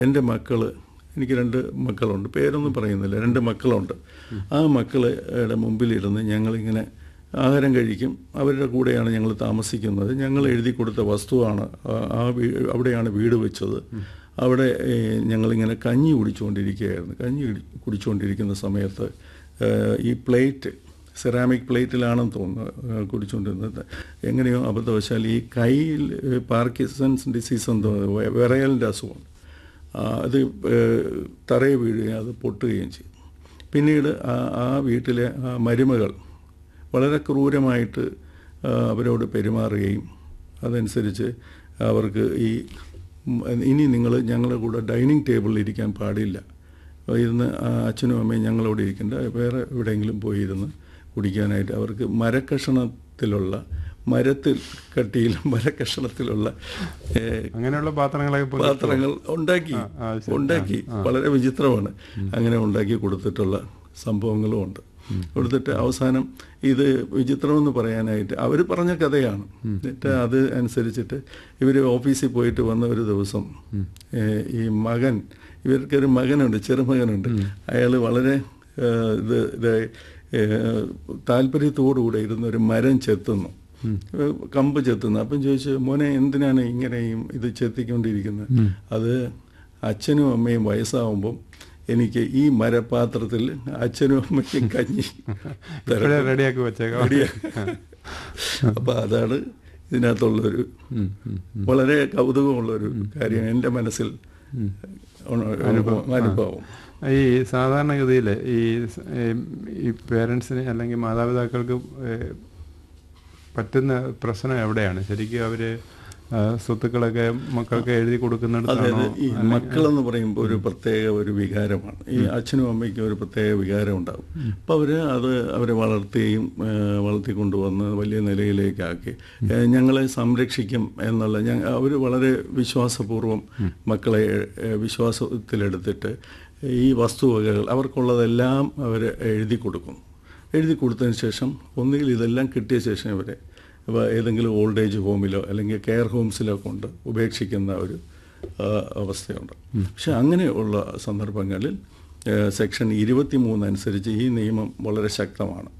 എൻ്റെ മക്കള് എനിക്ക് രണ്ട് മക്കളുണ്ട് പേരൊന്നും പറയുന്നില്ല രണ്ട് മക്കളുണ്ട് ആ മക്കളുടെ മുമ്പിലിരുന്ന് ഞങ്ങളിങ്ങനെ ആഹാരം കഴിക്കും അവരുടെ കൂടെയാണ് ഞങ്ങൾ താമസിക്കുന്നത് ഞങ്ങൾ എഴുതി കൊടുത്ത വസ്തുവാണ് ആ- ആ വീ- അവിടെയാണ് വീട് വെച്ചത് അവിടെ ഏ, ഞങ്ങളിങ്ങനെ കഞ്ഞി കുടിച്ചുകൊണ്ടിരിക്കുകയായിരുന്നു കഞ്ഞി കുടി- കുടിച്ചുകൊണ്ടിരിക്കുന്ന സമയത്ത് ഏ, ഈ പ്ലേറ്റ് സെറാമിക് പ്ലേറ്റിലാണെന്ന് തോന്നുന്നു ഏ, കുടിച്ചുകൊണ്ടിരുന്നത് എങ്ങനെയോ അബദ്ധവശാൽ ഈ കയ്യിൽ ഏ, പാർക്കിസൺസ് ഡിസീസ് എന്തോ വെ- വിറയലിൻ്റെ അസുഖം ആ, അത് ഏഹ്, തറയെ വീഴുകയും അത് പൊട്ടുകയും ചെയ്യും പിന്നീട് ആ ആ വീട്ടിലെ ആ മരുമകൾ വളരെ ക്രൂരമായിട്ട് ആ, അവരോട് പെരുമാറുകയും അതനുസരിച്ച് അവർക്ക് ഈ ഉം, ഇനി നിങ്ങൾ ഞങ്ങളുടെ കൂടെ ഡൈനിങ് ടേബിളിൽ ഇരിക്കാൻ പാടില്ല ഇരുന്ന് ആ അച്ഛനും അമ്മയും ഞങ്ങളോട് ഇരിക്കേണ്ട വേറെ എവിടെയെങ്കിലും പോയി ഇരുന്ന് കുടിക്കാനായിട്ട് അവർക്ക് മരക്കഷണത്തിലുള്ള മരത്തിൽ കട്ടിയിലും മരക്കഷണത്തിലുള്ള ഏഹ്, അങ്ങനെയുള്ള പാത്രങ്ങളൊക്കെ പോയി- പാത്രങ്ങൾ ഉണ്ടാക്കി ആ, ആ, ശരി. ഉണ്ടാക്കി വളരെ വിചിത്രമാണ് അങ്ങനെ ഉണ്ടാക്കി കൊടുത്തിട്ടുള്ള സംഭവങ്ങളും ഉണ്ട് കൊടുത്തിട്ട് അവസാനം ഇത് വിചിത്രമെന്ന് പറയാനായിട്ട് അവർ പറഞ്ഞ കഥയാണ് എന്നിട്ട് അത് അനുസരിച്ചിട്ട് ഇവർ ഓഫീസിൽ പോയിട്ട് വന്ന ഒരു ദിവസം ഏ, ഈ മകൻ ഇവർക്കൊരു മകനുണ്ട് ചെറുമകനുണ്ട് അയാൾ വളരെ ഏ, ഇത് ഇത് ഏ, താല്പര്യത്തോടുകൂടെ ഇരുന്ന് ഒരു മരം ചെത്തുന്നു ഏഹ് കമ്പ് ചെത്തുന്നു അപ്പം ചോദിച്ചു മോനെ എന്തിനാണ് ഇങ്ങനെയും ഇത് ചെത്തിക്കൊണ്ടിരിക്കുന്നത് അത് അച്ഛനും അമ്മയും വയസ്സാവുമ്പം എനിക്ക് ഈ മരപാത്രത്തിൽ അച്ഛനും അമ്മയ്ക്കും കഞ്ഞി ഇപ്പോഴേ റെഡിയാക്കി വെച്ചേക്കാം അപ്പൊ അതാണ് ഇതിനകത്തുള്ളൊരു വളരെ കൗതുകമുള്ളൊരു കാര്യം എൻ്റെ മനസ്സിൽ ഉണ- അനുഭവം അനുഭവം ഈ സാധാരണഗതിയിൽ ഈ സ്- ഏം, ഈ പേരൻസിന് അല്ലെങ്കിൽ മാതാപിതാക്കൾക്ക് ഏ, പറ്റുന്ന പ്രശ്നം എവിടെയാണ് ശരിക്കും അവര് ആ, സ്വത്തുക്കളൊക്കെ മക്കൾക്ക് എഴുതി കൊടുക്കുന്നിടത്താണോ അതായത് ഈ മക്കളെന്ന് പറയുമ്പോൾ ഒരു പ്രത്യേക ഒരു വികാരമാണ് ഈ അച്ഛനും അമ്മയ്ക്കും ഒരു പ്രത്യേക വികാരം ഉണ്ടാവും അപ്പോൾ അവർ അത് അവരെ വളർത്തുകയും ഏഹ്, വളർത്തിക്കൊണ്ടുവന്ന് വലിയ നിലയിലേക്കാക്കി ഏഹ്, ഞങ്ങളെ സംരക്ഷിക്കും എന്നുള്ള അവർ വളരെ വിശ്വാസപൂർവ്വം മക്കളെ ഏഹ്, വിശ്വാസത്തിലെടുത്തിട്ട് ഈ വസ്തുവകകൾ അവർക്കുള്ളതെല്ലാം അവർ എഴുതി കൊടുക്കും എഴുതി കൊടുത്തതിന് ശേഷം ഒന്നുകിൽ ഇതെല്ലാം കിട്ടിയ ശേഷം ഇവരെ ഇപ്പോൾ ഏതെങ്കിലും ഓൾഡ് ഏജ് ഹോമിലോ അല്ലെങ്കിൽ കെയർ ഹോംസിലോ കൊണ്ട് ഉപേക്ഷിക്കുന്ന ഒരു ആ, അവസ്ഥയുണ്ട് പക്ഷെ അങ്ങനെയുള്ള സന്ദർഭങ്ങളിൽ സെക്ഷൻ ഇരുപത്തി മൂന്ന് അനുസരിച്ച് ഈ നിയമം വളരെ ശക്തമാണ്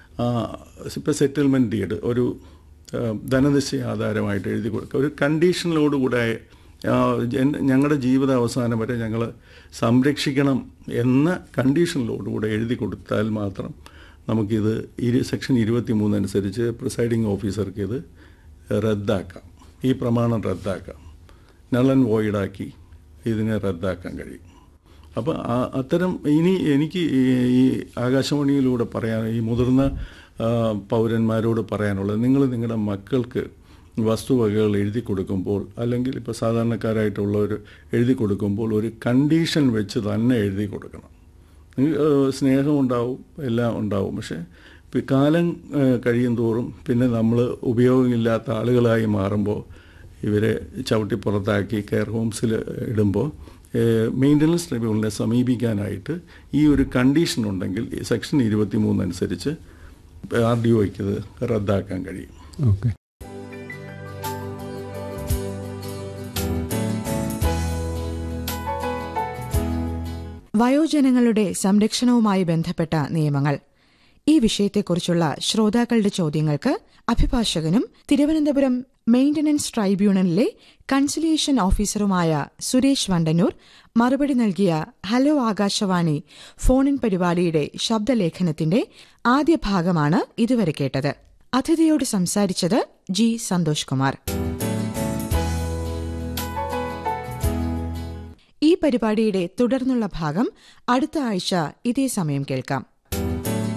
ഇപ്പോൾ സെറ്റിൽമെൻറ്റ് ഡീഡ് ഒരു ആ, ധനനിശ്ചയ ആധാരമായിട്ട് എഴുതി കൊടുക്കുക ഒരു കണ്ടീഷനിലോടുകൂടെ ആ, എൻ- ഞങ്ങളുടെ ജീവിത അവസാനം വരെ ഞങ്ങൾ സംരക്ഷിക്കണം എന്ന കണ്ടീഷനിലോടുകൂടെ എഴുതി കൊടുത്താൽ മാത്രം നമുക്കിത് ഇരു സെക്ഷൻ ഇരുപത്തി മൂന്ന് അനുസരിച്ച് പ്രിസൈഡിങ് ഓഫീസർക്ക് ഇത് റദ്ദാക്കാം ഈ പ്രമാണം റദ്ദാക്കാം നളൻ വോയിഡാക്കി ഇതിനെ റദ്ദാക്കാൻ കഴിയും അപ്പോൾ അത്തരം ഇനി എനിക്ക് ഈ ഈ ആകാശവാണിയിലൂടെ പറയാൻ ഈ മുതിർന്ന ആ, പൗരന്മാരോട് പറയാനുള്ളത് നിങ്ങൾ നിങ്ങളുടെ മക്കൾക്ക് വസ്തുവകകൾ എഴുതി കൊടുക്കുമ്പോൾ അല്ലെങ്കിൽ ഇപ്പോൾ സാധാരണക്കാരായിട്ടുള്ളവർ എഴുതി കൊടുക്കുമ്പോൾ ഒരു കണ്ടീഷൻ വെച്ച് തന്നെ എഴുതി കൊടുക്കണം നിങ്ങൾക്ക്, ഏഹ്, സ്നേഹമുണ്ടാവും എല്ലാം ഉണ്ടാവും പക്ഷേ ഇപ്പം കാലം ഏഹ്, കഴിയും തോറും പിന്നെ നമ്മൾ ഉപയോഗമില്ലാത്ത ആളുകളായി മാറുമ്പോൾ ഇവരെ ചവിട്ടി പുറത്താക്കി കെയർ ഹോംസിൽ ഇടുമ്പോൾ മെയിൻ്റനൻസ് ട്രിബ്യൂണലിനെ സമീപിക്കാനായിട്ട് ഈ ഒരു കണ്ടീഷൻ ഉണ്ടെങ്കിൽ ഈ സെക്ഷൻ ഇരുപത്തി മൂന്ന് അനുസരിച്ച് ആർ ഡി ഒയ്ക്ക് ഇത് റദ്ദാക്കാൻ കഴിയും ഓക്കെ വയോജനങ്ങളുടെ സംരക്ഷണവുമായി ബന്ധപ്പെട്ട നിയമങ്ങൾ ഈ വിഷയത്തെക്കുറിച്ചുള്ള ശ്രോതാക്കളുടെ ചോദ്യങ്ങൾക്ക് അഭിഭാഷകനും തിരുവനന്തപുരം മെയിന്റനൻസ് ട്രൈബ്യൂണലിലെ കൺസിലിയേഷൻ ഓഫീസറുമായ സുരേഷ് വണ്ടന്നൂർ മറുപടി നൽകിയ ഹലോ ആകാശവാണി ഫോണിൻ പരിപാടിയുടെ ശബ്ദലേഖനത്തിന്റെ ആദ്യ ഭാഗമാണ് ഇതുവരെ കേട്ടത് അതിഥിയോട് സംസാരിച്ചത് ജി സന്തോഷ് കുമാർ ഈ പരിപാടിയുടെ തുടർന്നുള്ള ഭാഗം അടുത്ത ആഴ്ച ഇതേ സമയം കേൾക്കാം